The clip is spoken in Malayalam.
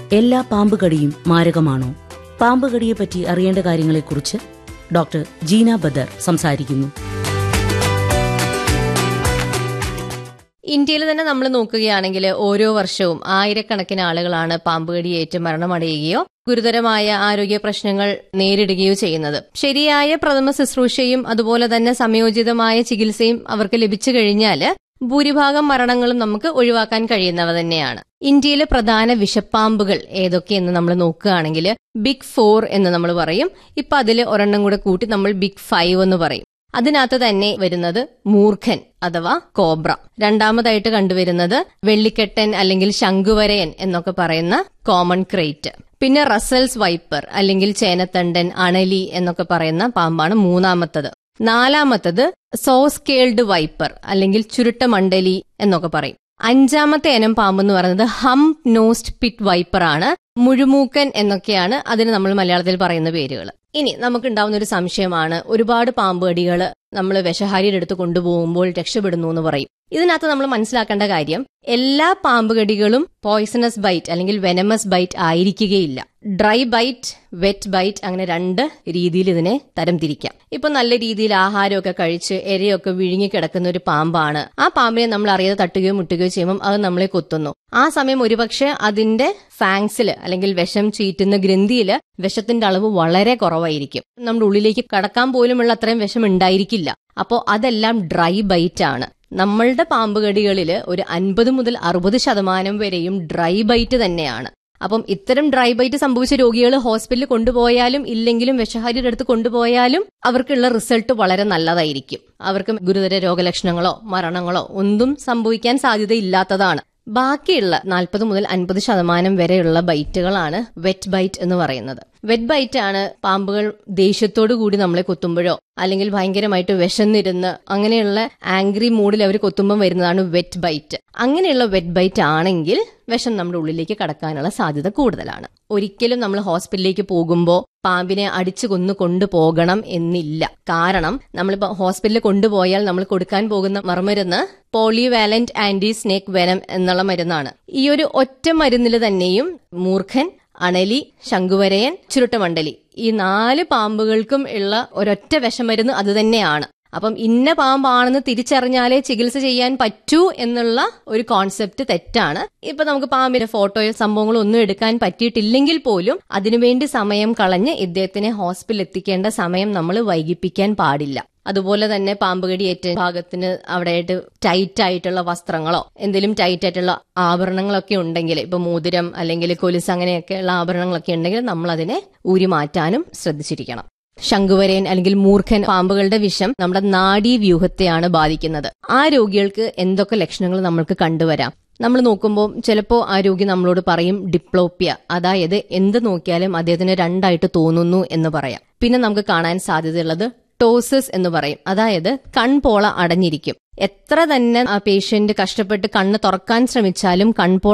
എല്ലാ പാമ്പുകടിയും മാരകമാണോ പാമ്പുകടിയെപ്പറ്റി അറിയേണ്ട കാര്യങ്ങളെക്കുറിച്ച് ഡോക്ടർ ജീന ബദർ സംസാരിക്കുന്നു ഇന്ത്യയിൽ തന്നെ നമ്മൾ നോക്കുകയാണെങ്കിൽ ഓരോ വർഷവും ആയിരക്കണക്കിന് ആളുകളാണ് പാമ്പുകടിയേറ്റ് മരണമടയുകയോ ഗുരുതരമായ ആരോഗ്യ പ്രശ്നങ്ങൾ നേരിടുകയോ ചെയ്യുന്നത് ശരിയായ പ്രഥമ ശുശ്രൂഷയും അതുപോലെ തന്നെ സംയോജിതമായ ചികിത്സയും അവർക്ക് ലഭിച്ചു കഴിഞ്ഞാൽ ഭൂരിഭാഗം മരണങ്ങളും നമുക്ക് ഒഴിവാക്കാൻ കഴിയുന്നവ തന്നെയാണ് ഇന്ത്യയിലെ പ്രധാന വിഷപ്പാമ്പുകൾ ഏതൊക്കെയെന്ന് നമ്മൾ നോക്കുകയാണെങ്കിൽ ബിഗ് ഫോർ എന്ന് നമ്മൾ പറയും ഇപ്പൊ അതിൽ ഒരെണ്ണം കൂടെ കൂട്ടി നമ്മൾ ബിഗ് ഫൈവ് എന്ന് പറയും അതിനകത്ത് തന്നെ വരുന്നത് മൂർഖൻ അഥവാ കോബ്ര രണ്ടാമതായിട്ട് കണ്ടുവരുന്നത് വെള്ളിക്കെട്ടൻ അല്ലെങ്കിൽ ശംഖുവരയൻ എന്നൊക്കെ പറയുന്ന കോമൺ ക്രേറ്റ് പിന്നെ റസൽസ് വൈപ്പർ അല്ലെങ്കിൽ ചേനത്തണ്ടൻ അണലി എന്നൊക്കെ പറയുന്ന പാമ്പാണ് മൂന്നാമത്തത് നാലാമത്തത് സോസ്കേൾഡ് വൈപ്പർ അല്ലെങ്കിൽ ചുരുട്ടമണ്ഡലി എന്നൊക്കെ പറയും അഞ്ചാമത്തെ ഇനം പാമ്പ് എന്ന് പറയുന്നത് ഹം നോസ്റ്റ് പിറ്റ് വൈപ്പർ ആണ് മുഴുമൂക്കൻ എന്നൊക്കെയാണ് അതിന് നമ്മൾ മലയാളത്തിൽ പറയുന്ന പേരുകൾ ഇനി നമുക്കുണ്ടാവുന്ന ഒരു സംശയമാണ് ഒരുപാട് പാമ്പുകടികൾ നമ്മൾ വിഷഹാരിയുടെ അടുത്ത് കൊണ്ടുപോകുമ്പോൾ രക്ഷപ്പെടുന്നു എന്ന് പറയും ഇതിനകത്ത് നമ്മൾ മനസ്സിലാക്കേണ്ട കാര്യം എല്ലാ പാമ്പുകടികളും പോയിസണസ് ബൈറ്റ് അല്ലെങ്കിൽ വെനമസ് ബൈറ്റ് ആയിരിക്കുകയില്ല ഡ്രൈ ബൈറ്റ് വെറ്റ് ബൈറ്റ് അങ്ങനെ രണ്ട് രീതിയിൽ ഇതിനെ തരംതിരിക്കാം ഇപ്പൊ നല്ല രീതിയിൽ ആഹാരമൊക്കെ കഴിച്ച് എരയൊക്കെ വിഴുങ്ങി കിടക്കുന്ന ഒരു പാമ്പാണ് ആ പാമ്പിനെ നമ്മൾ അറിയാതെ തട്ടുകയോ മുട്ടുകയോ ചെയ്യുമ്പോൾ അത് നമ്മളെ കൊത്തുന്നു ആ സമയം ഒരുപക്ഷെ അതിന്റെ ഫാങ്സിൽ അല്ലെങ്കിൽ വിഷം ചീറ്റുന്ന ഗ്രന്ഥിയിൽ വിഷത്തിന്റെ അളവ് വളരെ കുറവായിരിക്കും നമ്മുടെ ഉള്ളിലേക്ക് കടക്കാൻ പോലുമുള്ള അത്രയും വിഷം ഉണ്ടായിരിക്കില്ല അപ്പോൾ അതെല്ലാം ഡ്രൈ ബൈറ്റ് ആണ് നമ്മളുടെ പാമ്പുകടികളിൽ ഒരു അൻപത് മുതൽ അറുപത് ശതമാനം വരെയും ഡ്രൈ ബൈറ്റ് തന്നെയാണ് അപ്പം ഇത്തരം ഡ്രൈ ബൈറ്റ് സംഭവിച്ച രോഗികൾ ഹോസ്പിറ്റലിൽ കൊണ്ടുപോയാലും ഇല്ലെങ്കിലും വിഷഹാരിയുടെ അടുത്ത് കൊണ്ടുപോയാലും അവർക്കുള്ള റിസൾട്ട് വളരെ നല്ലതായിരിക്കും അവർക്ക് ഗുരുതര രോഗലക്ഷണങ്ങളോ മരണങ്ങളോ ഒന്നും സംഭവിക്കാൻ സാധ്യതയില്ലാത്തതാണ് ബാക്കിയുള്ള നാൽപ്പത് മുതൽ അൻപത് ശതമാനം വരെയുള്ള ബൈറ്റുകളാണ് വെറ്റ് ബൈറ്റ് എന്ന് പറയുന്നത് വെറ്റ് ബൈറ്റ് ആണ് പാമ്പുകൾ ദേഷ്യത്തോടു കൂടി നമ്മളെ കൊത്തുമ്പോഴോ അല്ലെങ്കിൽ ഭയങ്കരമായിട്ട് വിശന്നിരുന്ന് അങ്ങനെയുള്ള ആംഗ്രി മൂഡിൽ അവർ കൊത്തുമ്പോൾ വരുന്നതാണ് വെറ്റ് ബൈറ്റ് അങ്ങനെയുള്ള വെറ്റ് ബൈറ്റ് ആണെങ്കിൽ വിഷം നമ്മുടെ ഉള്ളിലേക്ക് കടക്കാനുള്ള സാധ്യത കൂടുതലാണ് ഒരിക്കലും നമ്മൾ ഹോസ്പിറ്റലിലേക്ക് പോകുമ്പോൾ പാമ്പിനെ അടിച്ചു കൊന്നു കൊണ്ടുപോകണം എന്നില്ല കാരണം നമ്മളിപ്പോ ഹോസ്പിറ്റലിൽ കൊണ്ടുപോയാൽ നമ്മൾ കൊടുക്കാൻ പോകുന്ന മറുമരുന്ന് പോളിവാലന്റ് ആന്റി സ്നേക്ക് വെനം എന്നുള്ള മരുന്നാണ് ഈ ഒരു ഒറ്റ മരുന്നിൽ തന്നെയും മൂർഖൻ അണലി ശംഖുവരയൻ ചുരുട്ടമണ്ഡലി ഈ നാല് പാമ്പുകൾക്കും ഉള്ള ഒരൊറ്റ വിഷമരുന്ന് അത് തന്നെയാണ് അപ്പം ഇന്ന പാമ്പാണെന്ന് തിരിച്ചറിഞ്ഞാലേ ചികിത്സ ചെയ്യാൻ പറ്റൂ എന്നുള്ള ഒരു കോൺസെപ്റ്റ് തെറ്റാണ് ഇപ്പൊ നമുക്ക് പാമ്പിന്റെ ഫോട്ടോയോ സംഭവങ്ങളോ ഒന്നും എടുക്കാൻ പറ്റിയിട്ടില്ലെങ്കിൽ പോലും അതിനുവേണ്ടി സമയം കളഞ്ഞ് ഇദ്ദേഹത്തിനെ ഹോസ്പിറ്റലിൽ എത്തിക്കേണ്ട സമയം നമ്മൾ വൈകിപ്പിക്കാൻ പാടില്ല അതുപോലെ തന്നെ പാമ്പുകടിയേറ്റ ഭാഗത്തിന് അവിടെയായിട്ട് ടൈറ്റ് ആയിട്ടുള്ള വസ്ത്രങ്ങളോ എന്തെങ്കിലും ടൈറ്റ് ആയിട്ടുള്ള ആഭരണങ്ങളൊക്കെ ഉണ്ടെങ്കിൽ ഇപ്പൊ മോതിരം അല്ലെങ്കിൽ കൊലുസ് അങ്ങനെയൊക്കെയുള്ള ആഭരണങ്ങളൊക്കെ ഉണ്ടെങ്കിൽ നമ്മൾ അതിനെ ഊരി മാറ്റാനും ശ്രദ്ധിച്ചിരിക്കണം ശംഖുവരയൻ അല്ലെങ്കിൽ മൂർഖൻ പാമ്പുകളുടെ വിഷം നമ്മുടെ നാഡീ വ്യൂഹത്തെയാണ് ബാധിക്കുന്നത് ആ രോഗികൾക്ക് എന്തൊക്കെ ലക്ഷണങ്ങൾ നമ്മൾക്ക് കണ്ടുവരാം നമ്മൾ നോക്കുമ്പോൾ ചിലപ്പോൾ ആ രോഗി നമ്മളോട് പറയും ഡിപ്ലോപ്പിയ അതായത് എന്ത് നോക്കിയാലും അദ്ദേഹത്തിന് രണ്ടായിട്ട് തോന്നുന്നു എന്ന് പറയാം പിന്നെ നമുക്ക് കാണാൻ സാധ്യതയുള്ളത് ടോസസ് എന്ന് പറയും അതായത് കൺപോള അടഞ്ഞിരിക്കും എത്ര തന്നെ ആ പേഷ്യന്റ് കഷ്ടപ്പെട്ട് കണ്ണ് തുറക്കാൻ ശ്രമിച്ചാലും കൺപോള